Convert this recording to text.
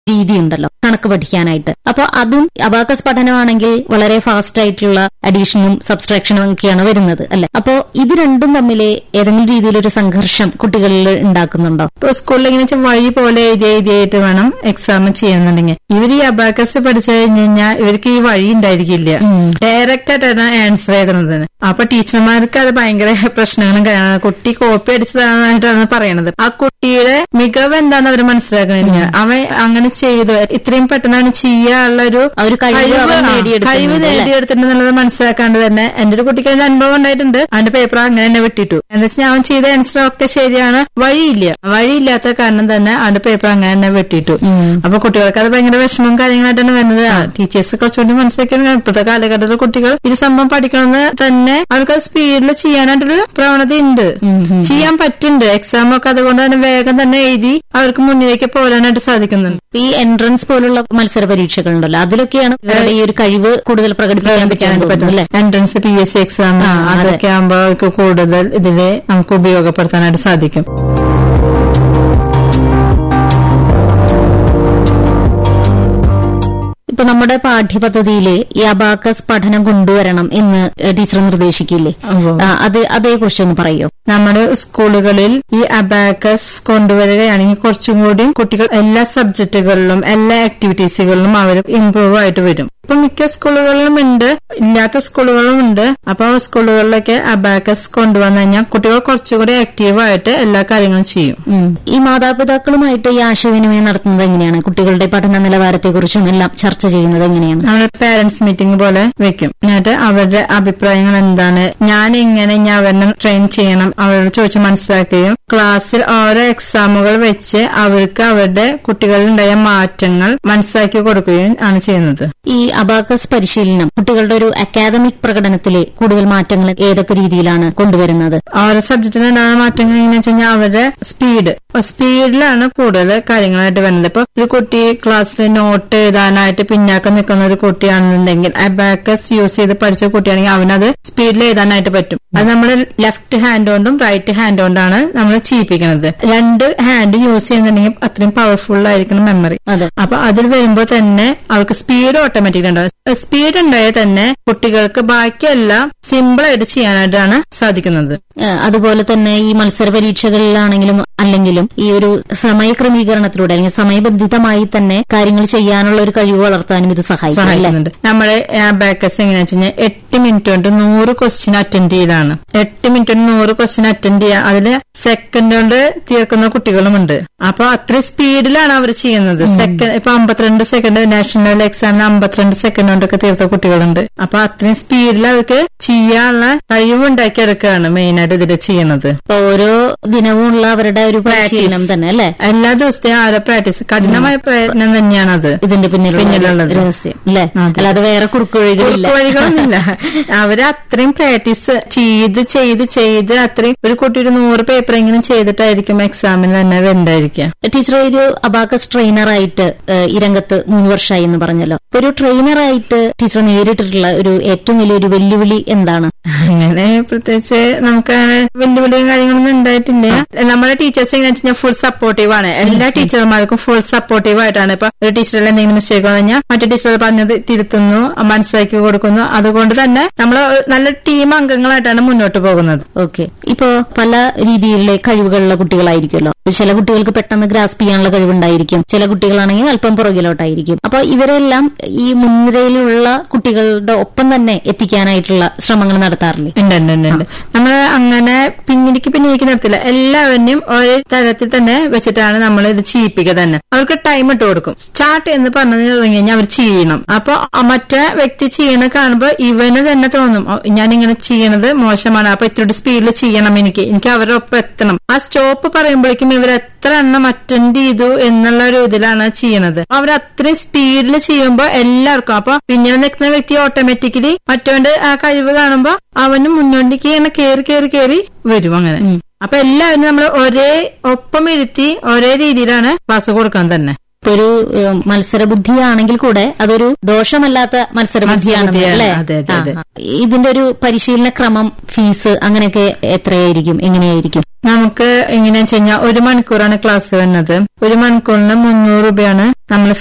രീതി ഉണ്ടല്ലോ കണക്ക് പഠിക്കാനായിട്ട് അപ്പൊ അതും അബാക്കസ് പഠനമാണെങ്കിൽ വളരെ ഫാസ്റ്റ് ആയിട്ടുള്ള അഡീഷനും സബ്സ്ട്രാക്ഷനും ഒക്കെയാണ് വരുന്നത് അല്ലെ അപ്പോ ഇത് രണ്ടും തമ്മിൽ ഏതെങ്കിലും രീതിയിലൊരു സംഘർഷം കുട്ടികളിൽ ഉണ്ടാക്കുന്നുണ്ടോ ഇപ്പൊ സ്കൂളിൽ ഇങ്ങനെ വെച്ചാൽ വഴി പോലെ എഴുതി എഴുതിയായിട്ട് വേണം എക്സാം ചെയ്യുന്നുണ്ടെങ്കിൽ ഇവർ ഈ അബാക്കസ് പഠിച്ചു കഴിഞ്ഞ് കഴിഞ്ഞാൽ ഇവർക്ക് ഈ വഴി ഉണ്ടായിരിക്കില്ല ഡയറക്റ്റ് ആയിട്ടാണ് ആൻസർ എഴുതുന്നത് അപ്പൊ ടീച്ചർമാർക്ക് അത് ഭയങ്കര പ്രശ്നങ്ങളും കാര്യങ്ങളും കുട്ടി കോപ്പി അടിച്ചതായിട്ടാണ് പറയണത് ആ കുട്ടിയുടെ മികവ് എന്താന്ന് അവർ മനസ്സിലാക്കണില്ല അവൻ അങ്ങനെ ചെയ്തു ഇത്രയും പെട്ടെന്നാണ് ചെയ്യാനുള്ള ഒരു ആ ഒരു കഴിവ് അവൻ നേടിയെടുക്കുന്നുണ്ട് കഴിവ് അല്ലേ? നേടിയെടുത്തിട്ടുണ്ടെന്നുള്ളത് മനസ്സിലാക്കാണ്ട് തന്നെ എന്റെ ഒരു കുട്ടിക്ക് അതിന്റെ അനുഭവം ഉണ്ടായിട്ടുണ്ട് അവന്റെ പേപ്പർ അങ്ങനെ തന്നെ വിട്ടിട്ടു എന്താ വെച്ചാൽ അവൻ ചെയ്ത ആൻസർ ഒക്കെ ശരിയാണ് വഴിയില്ല വഴിയില്ലാത്ത കാരണം തന്നെ അവന്റെ പേപ്പർ അങ്ങനെ തന്നെ വെട്ടിട്ടു അപ്പൊ കുട്ടികൾക്ക് അത് ഭയങ്കര വിഷമവും കാര്യങ്ങളായിട്ടാണ് വരുന്നത് ടീച്ചേഴ്സ് കുറച്ചുകൂടി മനസ്സിലാക്കി ഇപ്പോഴത്തെ കാലഘട്ടത്തിൽ കുട്ടികൾ ഇത് സംഭവം പഠിക്കണമെന്ന് തന്നെ അവർക്ക് സ്പീഡിൽ ചെയ്യാനായിട്ടൊരു പ്രവണത ഉണ്ട് ചെയ്യാൻ പറ്റുന്നുണ്ട് എക്സാം ഒക്കെ അതുകൊണ്ട് തന്നെ വേഗം തന്നെ എഴുതി അവർക്ക് മുന്നിലേക്ക് പോരാനായിട്ട് സാധിക്കുന്നുണ്ട് ഈ എൻട്രൻസ് പോലുള്ള മത്സര പരീക്ഷകൾ ഉണ്ടല്ലോ അതിലൊക്കെയാണ് ഇവരുടെ ഈ ഒരു കഴിവ് കൂടുതൽ പ്രകടിപ്പിക്കാൻ പറ്റാൻ തോന്നുന്നു അല്ലെ entrance P S C exam ആ, അതെ. അതൊക്കെ ആകുമ്പോൾ അവർക്ക് കൂടുതൽ ഇതില് നമുക്ക് ഉപയോഗപ്പെടുത്താനായിട്ട് സാധിക്കും ഇപ്പൊ നമ്മുടെ പാഠ്യപദ്ധതിയില് ഈ അബാക്കസ് പഠനം കൊണ്ടുവരണം എന്ന് ടീച്ചർ നിർദ്ദേശിക്കില്ലേ ഉവ്വ്. ആ, അത് അതേക്കുറിച്ചൊന്ന് പറയോ നമ്മുടെ സ്കൂളുകളിൽ ഈ അബാക്കസ് കൊണ്ടുവരികയാണെങ്കിൽ കുറച്ചും കൂടി കുട്ടികൾ എല്ലാ സബ്ജക്റ്റുകളിലും എല്ലാ ആക്ടിവിറ്റീസുകളിലും അവർ ഇംപ്രൂവ് ആയിട്ട് വരും ഇപ്പൊ മിക്ക സ്കൂളുകളിലും ഉണ്ട് ഇല്ലാത്ത സ്കൂളുകളും ഉണ്ട് അപ്പൊ ആ സ്കൂളുകളിലൊക്കെ അബാക്കസ് കൊണ്ടുവന്നു കഴിഞ്ഞാൽ കുട്ടികൾ കുറച്ചുകൂടി ആക്റ്റീവായിട്ട് എല്ലാ കാര്യങ്ങളും ചെയ്യും ഉം. ഈ മാതാപിതാക്കളുമായിട്ട് ഈ ആശയവിനിമയം നടത്തുന്നത് എങ്ങനെയാണ് കുട്ടികളുടെ പഠന നിലവാരത്തെക്കുറിച്ചും എല്ലാം ചർച്ച ചെയ്യുന്നത് എങ്ങനെയാണ് നമ്മൾ പാരന്റ്സ് മീറ്റിംഗ് പോലെ വെക്കും എന്നിട്ട് അവരുടെ അഭിപ്രായങ്ങൾ എന്താണ് ഞാൻ എങ്ങനെ ഞാൻ അവരെ ട്രെയിൻ ചെയ്യണം അവരോട് ചോദിച്ച് മനസ്സിലാക്കുകയും ക്ലാസ്സിൽ ഓരോ എക്സാമുകൾ വെച്ച് അവർക്ക് അവരുടെ കുട്ടികളിലുണ്ടായ മാറ്റങ്ങൾ മനസ്സിലാക്കി കൊടുക്കുകയും ആണ് ചെയ്യുന്നത് ഈ അബാക്കസ് പരിശീലനം കുട്ടികളുടെ ഒരു അക്കാദമിക് പ്രകടനത്തിലെ കൂടുതൽ മാറ്റങ്ങൾ ഏതൊക്കെ രീതിയിലാണ് കൊണ്ടുവരുന്നത് ഓരോ സബ്ജക്റ്റിനുണ്ടാകുന്ന മാറ്റങ്ങൾ എങ്ങനെയാ വെച്ച് കഴിഞ്ഞാൽ അവരുടെ സ്പീഡ് സ്പീഡിലാണ് കൂടുതൽ കാര്യങ്ങളായിട്ട് വരുന്നത് ഇപ്പൊ ഒരു കുട്ടി ക്ലാസ്സിൽ നോട്ട് എഴുതാനായിട്ട് പിന്നാക്കം നിൽക്കുന്ന ഒരു കുട്ടിയാണെന്നുണ്ടെങ്കിൽ അബാക്കസ് യൂസ് ചെയ്ത് പഠിച്ച കുട്ടിയാണെങ്കിൽ അവനത് സ്പീഡിൽ എഴുതാനായിട്ട് പറ്റും അത് നമ്മൾ ലെഫ്റ്റ് ഹാൻഡ് കൊണ്ടും റൈറ്റ് ഹാൻഡ് കൊണ്ടാണ് നമ്മൾ ചെയ്യിപ്പിക്കുന്നത് രണ്ട് ഹാൻഡ് യൂസ് ചെയ്യുന്നുണ്ടെങ്കിൽ അത്രയും പവർഫുൾ ആയിരിക്കണം മെമ്മറി അതെ അപ്പൊ അതിൽ വരുമ്പോൾ തന്നെ അവർക്ക് സ്പീഡ് ഓട്ടോമാറ്റിക് ഉണ്ടാവും സ്പീഡ് ഉണ്ടായാൽ തന്നെ കുട്ടികൾക്ക് ബാക്കിയെല്ലാം സിമ്പിൾ ആയിട്ട് ചെയ്യാനായിട്ടാണ് സാധിക്കുന്നത് ഏഹ് അതുപോലെ തന്നെ ഈ മത്സര പരീക്ഷകളിലാണെങ്കിലും അല്ലെങ്കിലും ഈ ഒരു സമയക്രമീകരണത്തിലൂടെ അല്ലെങ്കിൽ സമയബന്ധിതമായി തന്നെ കാര്യങ്ങൾ ചെയ്യാനുള്ള ഒരു കഴിവ് വളർത്താനും ഇത് സഹായിക്കും അല്ലേ സഹായിക്കുന്നുണ്ട് നമ്മുടെ ബാക്കസ് എങ്ങനെയാ വെച്ച് കഴിഞ്ഞാൽ എട്ട് മിനിറ്റ് കൊണ്ട് നൂറ് ക്വസ്റ്റ്യൻ അറ്റൻഡ് ചെയ്യലാണ് എട്ട് മിനിറ്റ് കൊണ്ട് നൂറ് ക്വസ്റ്റ്യൻ അറ്റൻഡ് ചെയ്യുക അതില് സെക്കൻഡ് കൊണ്ട് തീർക്കുന്ന കുട്ടികളുമുണ്ട് അപ്പൊ അത്രയും സ്പീഡിലാണ് അവർ ചെയ്യുന്നത് സെക്കൻഡ് ഇപ്പൊ അമ്പത്തിരണ്ട് സെക്കൻഡ് നാഷണൽ എക്സാമിന് അമ്പത്തിരണ്ട് സെക്കൻഡ് കൊണ്ടൊക്കെ തീർത്ത കുട്ടികളുണ്ട് അപ്പൊ അത്രയും സ്പീഡിൽ അവർക്ക് ചെയ്യാനുള്ള കഴിവുണ്ടാക്കിയെടുക്കുകയാണ് മെയിനായിട്ട് ഇതിൽ ചെയ്യുന്നത് ഇപ്പൊ ഓരോ ദിനവും ഉള്ള അവരുടെ ഒരു പരിശീലനം തന്നെ അല്ലെ എല്ലാ ദിവസത്തെയും ആ പ്രാക്ടീസ് കഠിനമായ പ്രയത്നം തന്നെയാണത് ഇതിന്റെ പിന്നിലുള്ള പിന്നിലുള്ളത്. രഹസ്യം അല്ലെ അതെ. അല്ലാതെ വേറെ കുറുക്കുവഴികളില്ല വഴികളൊന്നുമില്ല അവര് അത്രയും പ്രാക്ടീസ് ചെയ്ത് ചെയ്ത് ചെയ്ത് അത്രയും ഒരു കുട്ടി ഒരു നൂറ് പേപ്പർ എങ്കിലും ചെയ്തിട്ടായിരിക്കും എക്സാമിന് തന്നെ വരണ്ടായിരിക്കുക ടീച്ചർ ഒരു അബാക്കസ് ട്രെയിനറായിട്ട് ഏഹ്, ഈ രംഗത്ത് മൂന്ന് വർഷമായി എന്ന് പറഞ്ഞല്ലോ ഇപ്പൊ ഒരു ട്രെയിനറായിട്ട് ടീച്ചർ നേരിട്ടിട്ടുള്ള ഒരു ഏറ്റവും വലിയൊരു വെല്ലുവിളി എന്താണ് അങ്ങനെ പ്രത്യേകിച്ച് നമുക്ക് അങ്ങനെ വെല്ലുവിളിയും കാര്യങ്ങളൊന്നും ഉണ്ടായിട്ടില്ല നമ്മുടെ ടീച്ചേഴ്സ് എങ്ങനെ വെച്ചാൽ ഫുൾ സപ്പോർട്ടീവ് ആണ് എല്ലാ ടീച്ചർമാർക്കും ഫുൾ സപ്പോർട്ടീവ് ആയിട്ടാണ് ഇപ്പൊ ഒരു ടീച്ചറിൽ എന്തെങ്കിലും മിസ്റ്റേക്ക് വന്നു കഴിഞ്ഞാൽ മറ്റു ടീച്ചർ പറഞ്ഞത് തിരുത്തുന്നു മനസ്സിലാക്കി കൊടുക്കുന്നു അതുകൊണ്ട് തന്നെ നമ്മൾ നല്ല ടീം അംഗങ്ങളായിട്ടാണ് മുന്നോട്ട് പോകുന്നത് ഓക്കെ ഇപ്പോ പല രീതിയിലുള്ള കഴിവുകളുള്ള കുട്ടികളായിരിക്കുമല്ലോ ചില കുട്ടികൾക്ക് പെട്ടെന്ന് ഗ്രാസ്പ് ചെയ്യാനുള്ള കഴിവുണ്ടായിരിക്കും ചില കുട്ടികളാണെങ്കിൽ അല്പം പുറകിലോട്ടായിരിക്കും അപ്പൊ ഇവരെല്ലാം ഈ മുൻനിരയിലുള്ള കുട്ടികളുടെ ഒപ്പം തന്നെ എത്തിക്കാനായിട്ടുള്ള ശ്രമങ്ങൾ നടത്താറില്ലേ ഉണ്ട് ഉണ്ട് ഉണ്ട് ഉണ്ട് നമ്മൾ അങ്ങനെ പിന്നിലേക്ക് പിന്നിലേക്ക് നിർത്തില്ല എല്ലാവരെയും ഒരേ തരത്തിൽ തന്നെ വെച്ചിട്ടാണ് നമ്മൾ ഇത് ചെയ്യിപ്പിക്കുക തന്നെ അവർക്ക് ടൈം ഇട്ട് കൊടുക്കും സ്റ്റാർട്ട് എന്ന് പറഞ്ഞു തുടങ്ങി കഴിഞ്ഞാൽ അവർ ചെയ്യണം അപ്പൊ ആ മറ്റേ വ്യക്തി ചെയ്യണ കാണുമ്പോൾ ഇവന് തന്നെ തോന്നും "ഓ, ഞാൻ ഇങ്ങനെ ചെയ്യണത് മോശമാണ് അപ്പൊ ഇത്തിരി സ്പീഡിൽ ചെയ്യണം എനിക്ക് എനിക്ക് അവരുടെ ഒപ്പം എത്തണം ആ സ്റ്റോപ്പ് പറയുമ്പോഴേക്കും ഇവർ എത്ര എണ്ണം അറ്റൻഡ് ചെയ്തു എന്നുള്ള ഒരു ഇതിലാണ് ചെയ്യണത് അവർ അത്രയും സ്പീഡിൽ ചെയ്യുമ്പോൾ എല്ലാവർക്കും അപ്പൊ പിന്നീട് നിൽക്കുന്ന വ്യക്തി ഓട്ടോമാറ്റിക്കലി മറ്റവന്റെ ആ കഴിവ് കാണുമ്പോൾ അവന് മുന്നോട്ടേക്ക് ഇങ്ങനെ കേറി കേറി കേറി വരും അങ്ങനെ അപ്പൊ എല്ലാവരും നമ്മൾ ഒരേ ഒപ്പം ഇരുത്തി ഒരേ രീതിയിലാണ് ക്ലാസ് കൊടുക്കാൻ തന്നെ ഇപ്പൊ ഒരു ഏഹ്, മത്സരബുദ്ധിയാണെങ്കിൽ കൂടെ അതൊരു ദോഷമല്ലാത്ത മത്സരബുദ്ധിയാണ് മത്സരബുദ്ധിയാണ്. അല്ലേ അതെ, അതെ, അതെ. ആ, ആ. ഇതിന്റെ ഒരു പരിശീലന ക്രമം ഫീസ് അങ്ങനെയൊക്കെ എത്രയായിരിക്കും എങ്ങനെയായിരിക്കും നമുക്ക് എങ്ങനെയാ വെച്ച് കഴിഞ്ഞാൽ ഒരു മണിക്കൂറാണ് ക്ലാസ് വരുന്നത് ഒരു മണിക്കൂറിന് മുന്നൂറ് രൂപയാണ് നമ്മൾ